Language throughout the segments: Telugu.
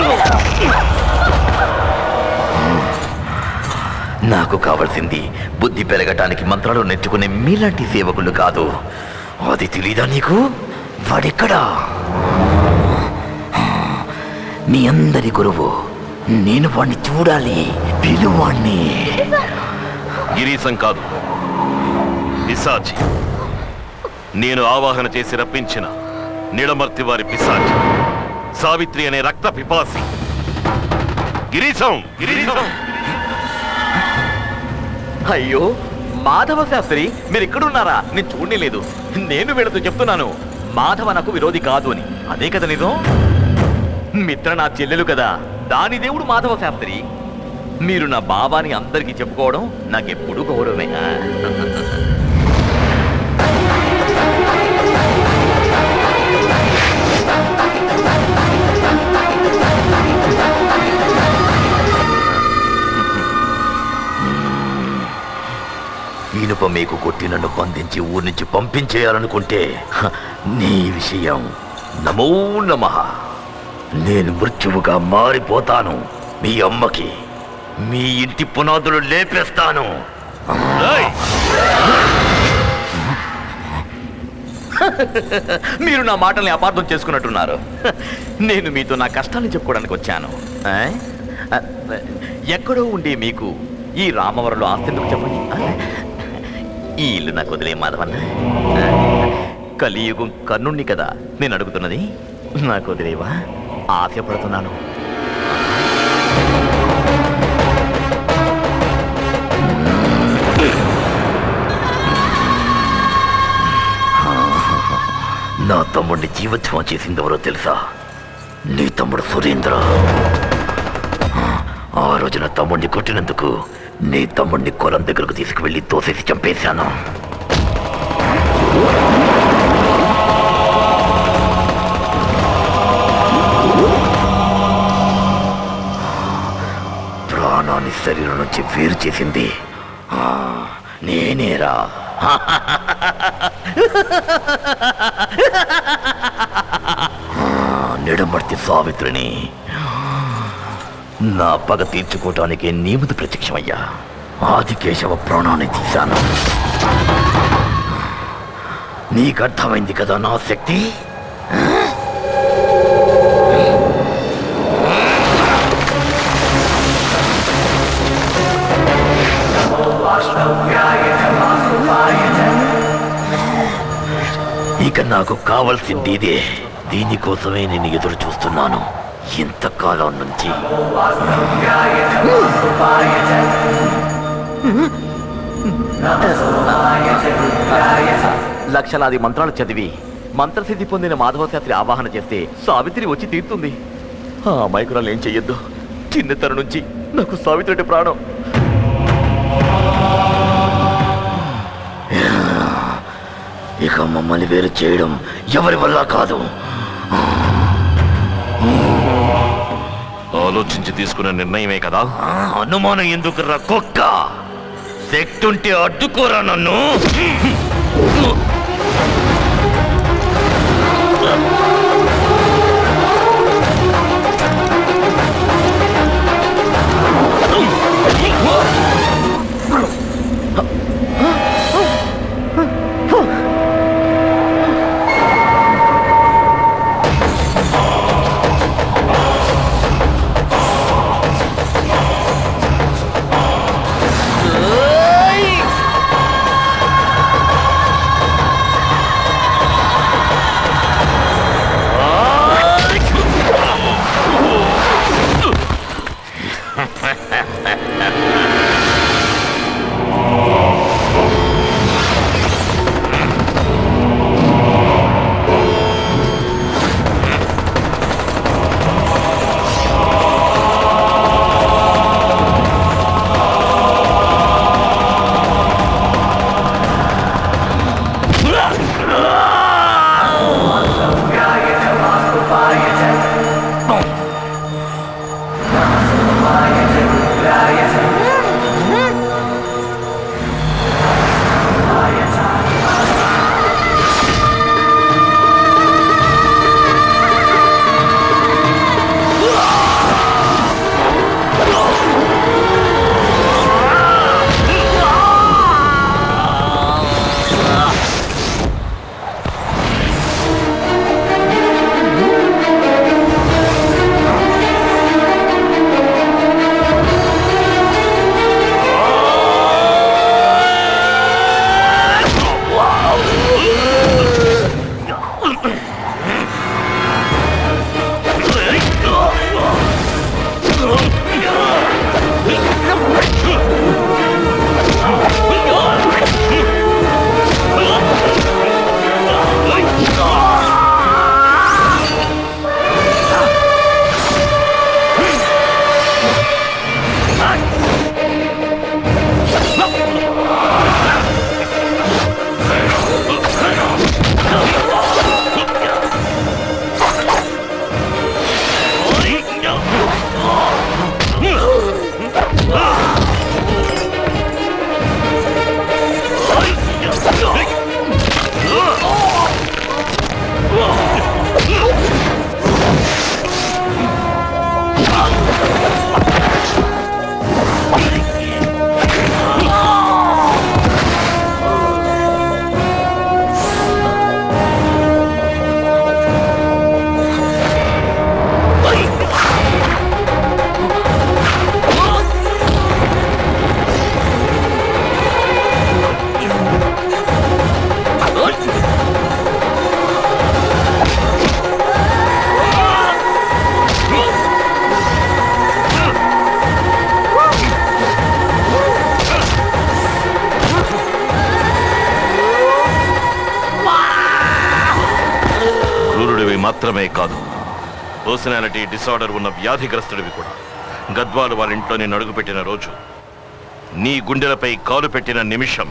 నాకు కావలసింది బుద్ధి పెరగటానికి మంత్రాలు నెట్టుకునే మీలాంటి సేవకులు కాదు అది తెలీదా నీకు వాడెక్కడా మీ అందరి గురువు నేను వాణ్ణి చూడాలి పిలువాణ్ణి గిరీశం కాదు పిశాచి నేను ఆవాహన చేసి రప్పించిన నీడమర్తి వారి పిశాచి సావిత్రి అనే రక్త పిపాసి గిరీశం గిరీశం అయ్యో మాధవ శాస్త్రి మీరు ఇక్కడున్నారా నేను చూడలేదు నేను వీళ్ళతో చెప్తున్నాను మాధవ నాకు విరోధి కాదు అని అదే కదా నిజం మిత్ర నా చెల్లెలు కదా దాని దేవుడు మాధవ శాస్త్రి మీరు నా బాబాని అందరికీ చెప్పుకోవడం నాకెప్పుడు గౌరవమే ఆ. ఇనుప మీకు కొట్టి నన్ను బంధించి ఊరి నుంచి పంపించేయాలనుకుంటే హ, నీ విషయం నమో నమ నేను మృత్యువుగా మారిపోతాను మీ అమ్మకి మీ ఇంటి పునాదులు లేపేస్తాను ఏయ్! మీరు నా మాటల్ని అపార్థం చేసుకున్నట్టున్నారు నేను మీతో నా కష్టాన్ని చెప్పుకోవడానికి వచ్చాను ఆ? ఆ, ఎక్కడో ఉండే మీకు ఈ రామవరంలో ఆస్తి ఎందుకు చెప్పండి ఆ? ఈ ఇల్లు నాకు వదిలే మాధవన్న ఆ? కలియుగం కన్నుణ్ణి కదా నేను అడుగుతున్నది నాకు వదిలేవా ఆశపడుతున్నాను నా తమ్ముడిని జీవోత్సవం చేసింది ఎవరో తెలుసా నీ తమ్ముడు సురేంద్ర ఆ రోజు నా తమ్ముడిని కొట్టినందుకు నీ తమ్ముడిని కొలం దగ్గరకు తీసుకువెళ్ళి తోసేసి చంపేశాను ప్రాణాన్ని శరీరం నుంచి వేరు చేసింది ఆ, నేనేరా నిడమర్తి సావిత్రిని నా పగ తీర్చుకోవటానికి నీముది ప్రత్యక్షమయ్యా ఆదికేశవ ప్రాణాన్ని తీశాను నీకు అర్థమైంది కదా నా శక్తి ఇక నాకు కావాల్సింది ఇదే దీనికోసమే నేను ఎదురు చూస్తున్నాను ఇంతకాలం నుంచి లక్షలాది మంత్రాలు చదివి మంత్రసిద్ధి పొందిన మాధవ శాస్త్రి ఆవాహన చేస్తే సావిత్రి వచ్చి తీరుతుంది ఆ అమాయకురాలు ఏం చెయ్యొద్దు చిన్నతనం నుంచి నాకు సావిత్రి అంటే ప్రాణం ఇక మమ్మల్ని వేరు చేయడం ఎవరి వల్ల కాదు ఆలోచించి తీసుకున్న నిర్ణయమే కదా ఆ, అనుమానం ఎందుకు రా కుక్క శక్తి ఉంటే అడ్డుకోరా నన్ను ఆ మాత్రమే కాదు పర్సనాలిటీ డిసార్డర్ ఉన్న వ్యాధిగ్రస్తుడివి కూడా గద్వాలు వాళ్ళ ఇంట్లోనే నడుగుపెట్టిన రోజు నీ గుండెలపై కాలు పెట్టిన నిమిషం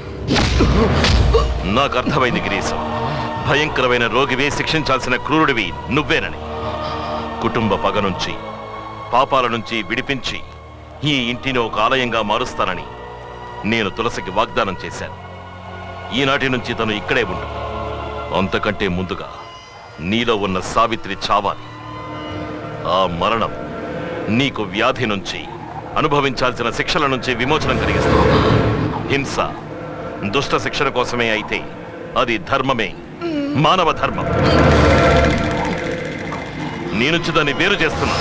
నాకు అర్థమైంది గిరీశం భయంకరమైన రోగివే శిక్షించాల్సిన క్రూరుడివి నువ్వేనని కుటుంబ పగ నుంచి పాపాల నుంచి విడిపించి ఈ ఇంటిని ఒక ఆలయంగా మారుస్తానని నేను తులసికి వాగ్దానం చేశాను ఈనాటి నుంచి తను ఇక్కడే ఉండు అంతకంటే ముందుగా నీలో ఉన్న సావిత్రి చావాలి ఆ మరణం నీకు వ్యాధి నుంచి అనుభవించాల్సిన శిక్షల నుంచి విమోచనం కలిగిస్తుంది హింస దుష్ట శిక్షణ కోసమే అయితే అది ధర్మమే మానవ ధర్మం నీ నుంచి దాన్ని వేరు చేస్తున్నా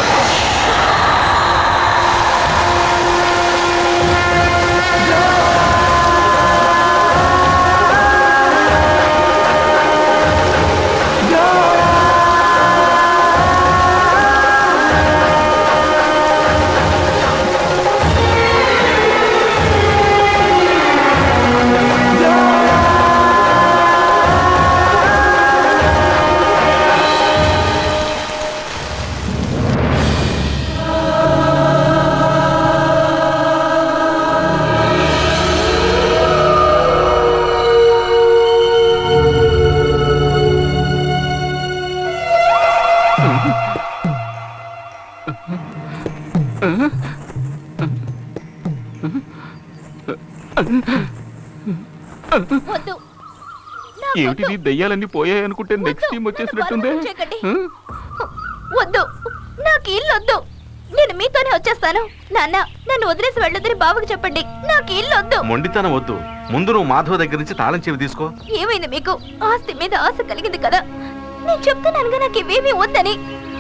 వద్దు నాకు ఏమిటిది వద్దు. దయ్యాలన్నీ పోయాయి అనుకుంటే వద్దు. నెక్స్ట్ టైం వచ్చేసినట్టుందే నన్ను బలవంతం చేయకండి. ఆ? వద్దు నాకు ఇల్లు వద్దు నేను మీతోనే వచ్చేస్తాను నాన్న నన్ను వదిలేసి వెళ్ళొద్దని బావకి చెప్పండి నాకు ఇల్లు వద్దు మొండితనం వద్దు ముందు నువ్వు మాధవ దగ్గర నుంచి తాళం చెవి తీసుకో ఏమైంది మీకు ఆస్తి మీద ఆశ కలిగింది కదా నేను చెప్తున్నానుగా నాకు ఇవేమీ వద్దని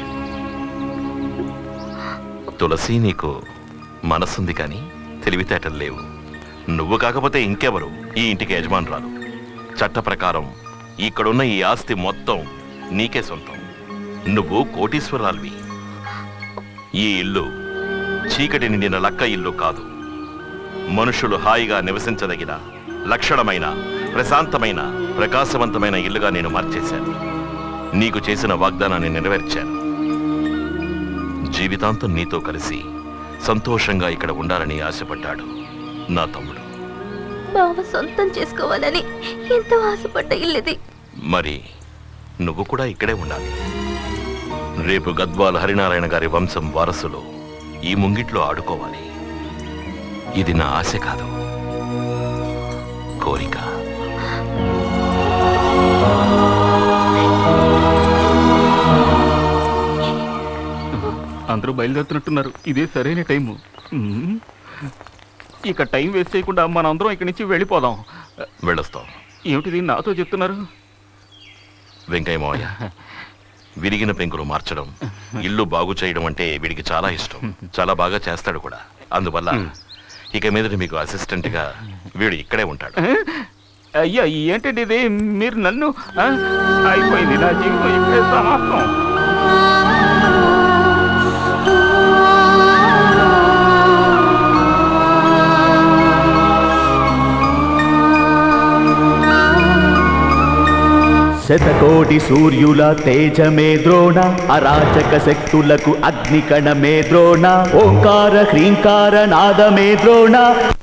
తులసి నీకు మనసుంది కానీ తెలివితేటలు లేవు నువ్వు కాకపోతే ఇంకెవరు ఈ ఇంటికి యజమానురాలు చట్ట ప్రకారం ఇక్కడున్న ఈ ఆస్తి మొత్తం నీకే సొంతం నువ్వు కోటీశ్వరాల్వి ఈ ఇల్లు చీకటి నిండిన లక్క ఇల్లు కాదు మనుషులు హాయిగా నివసించదగిన లక్షణమైన ప్రశాంతమైన ప్రకాశవంతమైన ఇల్లుగా నేను మార్చేశాను నీకు చేసిన వాగ్దానాన్ని నెరవేర్చాను జీవితాంతం నీతో కలిసి సంతోషంగా ఇక్కడ ఉండాలని ఆశపడ్డాడు నా తమ్ముడు బావ సొంతం చేసుకోవాలని ఎంతో ఆశపడ్డ ఇల్లుది మరి నువ్వు కూడా ఇక్కడే ఉండాలి రేపు గద్వాల హరినారాయణ గారి వంశం వారసులు ఈ ముంగిట్లో ఆడుకోవాలి ఇది నా ఆశ కాదు కోరిక అందరూ బయలుదేరుతున్నట్టున్నారు ఇదే సరైన టైము ఉమ్. ఇక టైం వేస్ట్ చేయకుండా మన అందరం ఇక్కడి నుంచి వెళ్ళిపోదాం వెళ్ళొస్తాం ఏమిటిది నాతో చెప్తున్నారు వెంకయ్య మావయ్య విరిగిన పెంకులు మార్చడం ఇల్లు బాగు చేయడం అంటే వీడికి చాలా ఇష్టం చాలా బాగా చేస్తాడు కూడా అందువల్ల ఇక మీద మీకు అసిస్టెంట్ గా వీడు ఇక్కడే ఉంటాడు అయ్యా ఏంటండి ఇది మీరు నన్ను ఆ? అయిపోయింది నా జీవితం ఇక్కడే సమాప్తం శతకోటి సూర్యుల తేజమే ద్రోణ అరాచక శక్తులకు అగ్నికణమే ద్రోణ ఓంకార హ్రీంకార నాదమే ద్రోణ